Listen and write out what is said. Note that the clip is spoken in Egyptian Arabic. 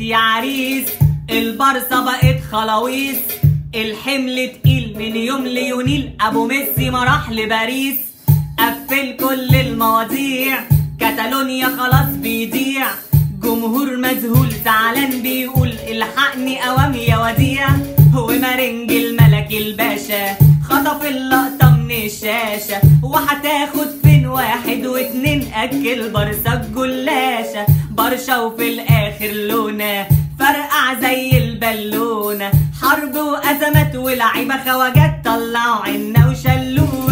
يا عريس البرصة بقت خلاويص الحمل تقيل من يوم ليونيل ابو ميسي ما راح لباريس قفل كل المواضيع كاتالونيا خلاص بيضيع جمهور مذهول زعلان بيقول الحقني اوام يا وديع هو مرنج الملك الباشا خطف اللقطة من الشاشة وهتاخد فين واحد واتنين اكل برصة الجلاشة برشا وفي الاخر لونة فرقع زي البالونة حرب وازمات ولعيبة خواجات طلعوا عنا وشلونا